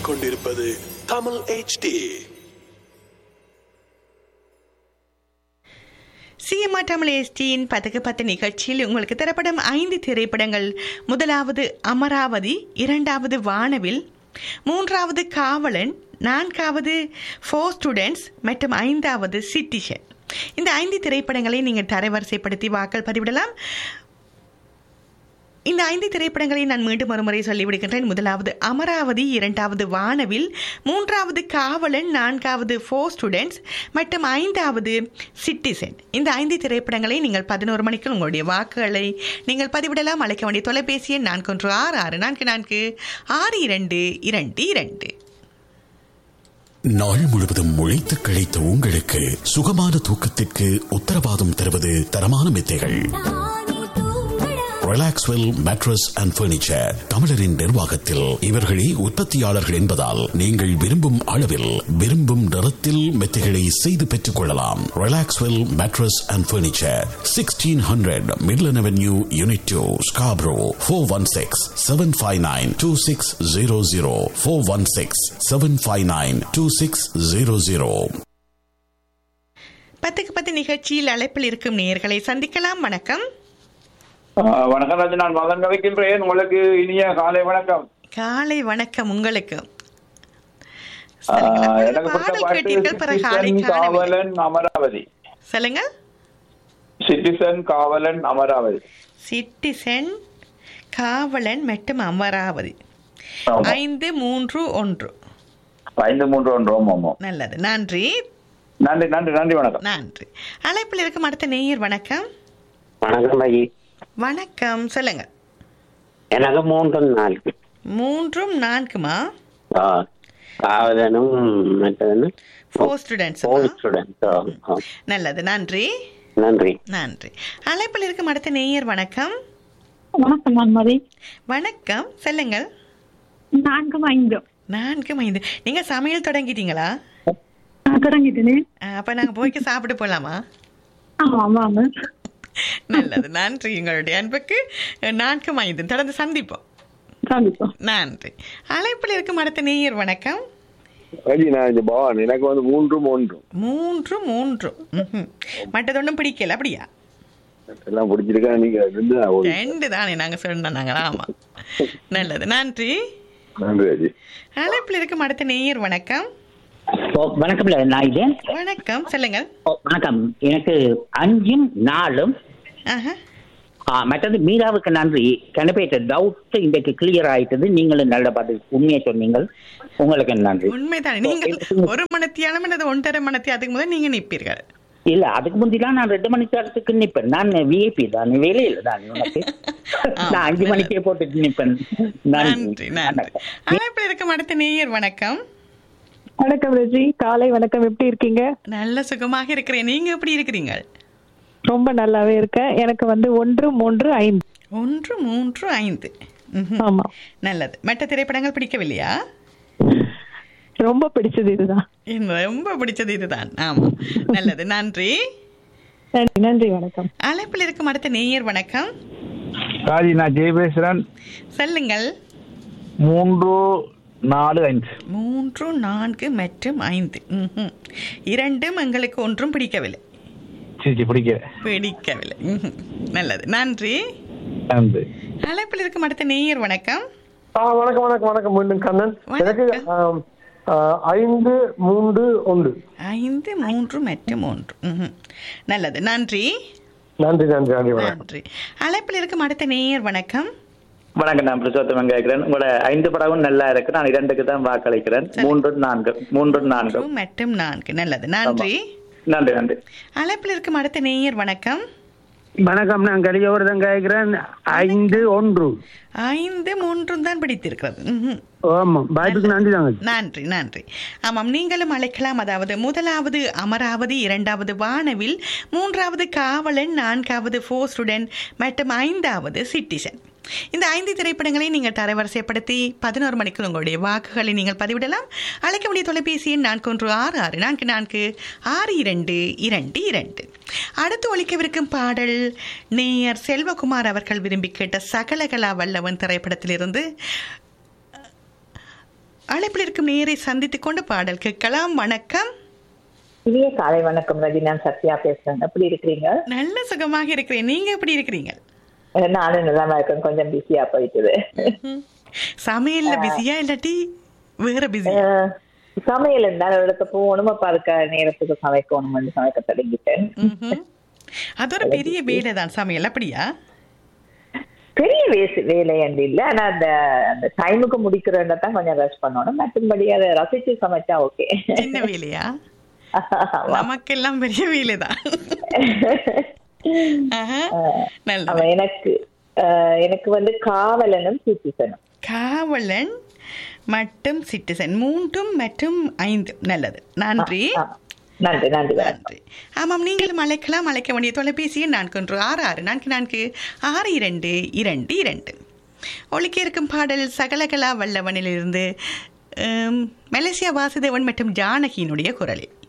கேட்டுக்கொண்டிருப்பது தமிழ் HD சிஎம்ஆ தமிழ் எஸ்டியின் பத்துக்கு பத்து நிகழ்ச்சியில் உங்களுக்கு தரப்படும் ஐந்து திரைப்படங்கள் முதலாவது அமராவதி இரண்டாவது வானவில் மூன்றாவது காவலன் நான்காவது ஃபோர் ஸ்டூடெண்ட்ஸ் மற்றும் ஐந்தாவது சிட்டிஷன் இந்த ஐந்து திரைப்படங்களை நீங்கள் தரவரிசைப்படுத்தி வாக்கள் பதிவிடலாம் இந்த ஐந்து திரைப்படங்களை நான் மீண்டும் ஒருமுறை சொல்லிவிடுகின்றேன் முதலாவது அமராவதி இரண்டாவது வானவில் மூன்றாவது காவலன் நான்காவது ஃபோர் ஸ்டூடெண்ட்ஸ் மற்றும் ஐந்தாவது சிட்டிசன் இந்த ஐந்து திரைப்படங்களை நீங்கள் பதினோரு மணிக்கு உங்களுடைய வாக்குகளை நீங்கள் பதிவிடலாம் அழைக்க வேண்டிய தொலைபேசி எண் நான்கு ஒன்று ஆறு ஆறு நான்கு நான்கு ஆறு இரண்டு இரண்டு இரண்டு நாள் முழுவதும் உழைத்து கிழைத்த உங்களுக்கு சுகமான தூக்கத்திற்கு உத்தரவாதம் தருவது தரமான மெத்தைகள் ரிலாக்ஸ்வெல் மேட்ரஸ் அண்ட் பர்னிச்சர் தமிழரின் நிர்வாகத்தில் இவர்களே உற்பத்தியாளர்கள் என்பதால் நீங்கள் விரும்பும் அளவில் விரும்பும் நிறத்தில் மெத்தைகளை செய்து பெற்றுக் கொள்ளலாம் Relaxwell mattress and furniture sixteen hundred Midland avenue unit two Scarborough four one six seven five nine two six zero zero four one six seven five nine two six zero zero பத்துக்கு பத்து நிகழ்ச்சியில் அழைப்பில் இருக்கும் நேயர்களை சந்திக்கலாம் வணக்கம் ஆஹ் வணக்கம் ராஜு நான் மதன் கவிக்கின்றேன் உங்களுக்கு இனிய காலை வணக்கம் காலை வணக்கம் உங்களுக்கு ஆஹ் எனக்கு பிடிச்ச பாடல் பாட்டு கேட்டீர்கள் பிறகு காலை சிட்டிசன் காணவில்லை காவலன் அமராவதி சொல்லுங்க சிட்டிசன் காவலன் அமராவதி சிட்டிசன் காவலன் மற்றும் அமராவதி ஆமா. ஐந்து மூன்று ஒன்று ஐந்து மூன்று ஒன்று ஓம் ஓம் ஓம். நல்லது நன்றி நன்றி நன்றி நன்றி வணக்கம் நன்றி அழைப்பில் இருக்கும் அடுத்த நேயர் வணக்கம் வணக்கம் பாஜி வணக்கம் சொல்லுங்க எனக்கு மூன்று நாலு மூன்றும் நான்குமா ஆ, காவலனும் மற்றதுன்னு ஃபோர் ஸ்டூடெண்ட்ஸ் ஃபோர் ஸ்டூடெண்ட் நல்லது நன்றி நன்றி நன்றி அழைப்பில் இருக்கும் அடுத்த நேயர் வணக்கம் வணக்கம் வான்மதி வணக்கம் சொல்லுங்கள் நான்கு ஐந்து நான்கு ஐந்து நீங்க சமையல் தொடங்கிட்டீங்களா நான் தொடங்கிட்டேனே அஹ், அப்ப நாங்க போய்க்கு சாப்பிட்டு போலாமா ஆமா வாங்க நல்லது நன்றி உங்களுடைய அன்புக்கு நான்கு ஐந்து தொடர்ந்து சந்திப்போம் கண்டிப்பா நன்றி அழைப்பில் இருக்கும் அடுத்த நேயர் வணக்கம் ரஜி நான் இந்த பவான் எனக்கு வந்து மூன்றும் ஒன்றும் மூன்று மூன்று ம்ஹும். மற்றதொன்றும் பிடிக்கல அப்படியா எல்லாம் பிடிச்சிருக்கேன் நீங்க ரெண்டு தான் ஓடி. ரெண்டு தானே நாங்க சொன்னோம் நாங்க ஆமா நல்லது நன்றி நன்றி ரஜி அழைப்பில் இருக்கும் அடுத்த நேயர் வணக்கம் ஓ, வணக்கம் இல்ல, நான் இது வணக்கம் சொல்லுங்கள் ஓ, வணக்கம் எனக்கு அஞ்சும் நாலும் ஆஹா. ஆ, மற்றது மீராவுக்கு நன்றி கணப்பேற்ற டவுட் இன்றைக்கு கிளியர் ஆயிட்டது நீங்களும் நல்ல பதில் உண்மையை சொன்னீங்க உங்களுக்கு நன்றி உண்மைதானே நீங்கள் ஒரு மணத்தியாலம் அல்லது ஒன்றரை மணத்தி அதுக்கு முதல் நீங்க நிற்பீர்கள் இல்ல அதுக்கு முந்திலாம் நான் ரெண்டு மணி நேரத்துக்கு நிப்பேன் நான் விஐபி தான் வேலையில தான் உனக்கு நான் அஞ்சு மணிக்கே போட்டுட்டு நிப்பேன் நன்றி நன்றி அழைப்பில் இருக்கும் அடுத்த நேயர் வணக்கம் வணக்கம் ரஜி காலை வணக்கம் எப்படி இருக்கீங்க நல்ல சுகமாக இருக்கிறேன் நீங்க எப்படி இருக்கிறீங்க ரொம்ப நல்லாவே இருக்கேன் எனக்கு வந்து ஒன்று மூன்று ஐந்து ஒன்று மூன்று ஐந்து ம்ஹும். ஆமா நல்லது மற்ற திரைப்படங்கள் பிடிக்கவில்லையா ரொம்ப பிடிச்சது இதுதான் எனக்கு ரொம்ப பிடிச்சது இதுதான் ஆமா நல்லது நன்றி நன்றி நன்றி வணக்கம் அழைப்பில் இருக்கும் அடுத்த நேயர் வணக்கம் ராஜி நான் ஜெய் பேசுறேன் சொல்லுங்கள் மூன்று நாலு அஞ்சு மூன்று நான்கு மற்றும் ஐந்து ம்ஹும். இரண்டும் எங்களுக்கு ஒன்றும் பிடிக்கவில்லை சரி பிடிக்கிற பிடிக்கவில்லை ம்ஹும். நல்லது நன்றி நன்றி அழைப்பில் இருக்கும் அடுத்த நேயர் வணக்கம் ஆ வணக்கம் வணக்கம் வணக்கம் மீண்டும் கண்ணன் வணக்கம். எனக்கு ஆம், ஆ, ஐந்து மூன்று ஒன்று ஐந்து மூன்று மற்றும் ஒன்று ம்ஹும். நல்லது நன்றி நன்றி நன்றி நன்றி வணக்கம் நன்றி அழைப்பில் இருக்கும் அடுத்த நேயர் வணக்கம் வணக்கம் நான் பிரசோத்தமன் கேட்கிறேன் உங்களோட ஐந்து படமும் நல்லா இருக்கு நான் இரண்டுக்கு தான் வாக்களிக்கிறேன் மூன்று நான்கு மூன்று நான்கு மூன்று மற்றும் நான்கு நல்லது நன்றி நன்றி நன்றி அழைப்பில் இருக்கும் அடுத்த நேயர் வணக்கம் வணக்கம் நான் கலியோர்தான் கேட்கிறேன் ஐந்து ஒன்று ஐந்து மூன்றும் தான் பிடித்திருக்கிறது ம்ஹும். ஆமா பாய்ப்புக்கு நன்றி தாங்க நன்றி நன்றி ஆமாம் நீங்களும் அழைக்கலாம் அதாவது முதலாவது அமராவதி இரண்டாவது வானவில் மூன்றாவது காவலன் நான்காவது ஃபோர் ஸ்டூடெண்ட் மற்றும் ஐந்தாவது சிட்டிசன் இந்த ஐந்து திரைப்படங்களை நீங்கள் தரவரிசைப்படுத்தி பதினோரு மணிக்கு உங்களுடைய வாக்குகளை நீங்கள் பதிவிடலாம் அழைக்க வேண்டிய தொலைபேசி எண் நான்கு ஒன்று ஆறு ஆறு நான்கு நான்கு ஆறு இரண்டு இரண்டு இரண்டு அடுத்து ஒழிக்கவிருக்கும் பாடல் நேயர் செல்வகுமார் அவர்கள் விரும்பி கேட்ட சகலகலா வல்லவன் திரைப்படத்திலிருந்து அழைப்பில் இருக்கும் நேரை சந்தித்துக் கொண்டு பாடல் கேட்கலாம் வணக்கம் இனிய காலை வணக்கம் ரவி நான் சத்யா பேசுறேன் எப்படி இருக்கிறீங்க நல்ல சுகமாக இருக்கிறேன் நீங்க எப்படி இருக்கிறீங்க அஹ் நானும் நல்லா இருக்கேன் கொஞ்சம் பிஸியா போயிட்டுது சமையல்ல பிஸியா இல்லாட்டி வேற பிஸியா அஹ் சமையல் இருந்தாலும் இடத்த போகணும் அப்ப அதுக்கு நேரத்துக்கு சமைக்கணும் வந்து சமைக்க தொடங்கிட்டேன் அது ஒரு பெரிய வேலை தான் சமையல் அப்படியா பெரிய வேஸ் வேலை என்று இல்ல ஆனா அந்த அந்த டைமுக்கு முடிக்கிறத தான் கொஞ்சம் ரெஸ்ட் பண்ணணும் மற்றபடி அதை ரசிச்சு சமைச்சா ஓகே சின்ன வேலையா நமக்கெல்லாம் பெரிய வேலை தான் அவன் எனக்கு அஹ் எனக்கு வந்து காவலனும் சிட்டிசனும் காவலன் மற்றும் சிட்டிசன் மூன்றும் மற்றும் ஐந்து நல்லது நன்றி நன்றி நன்றி நன்றி ஆமாம் நீங்களும் அழைக்கலாம் அழைக்க வேண்டிய தொலைபேசி எண் நான்கு ஒன்று ஆறு ஆறு நான்கு நான்கு ஆறு இரண்டு இரண்டு இரண்டு ஒழிக்க இருக்கும் பாடல் சகலகலா வல்லவனிலிருந்து மலேசியா வாசுதேவன் மற்றும் ஜானகியினுடைய குரலில்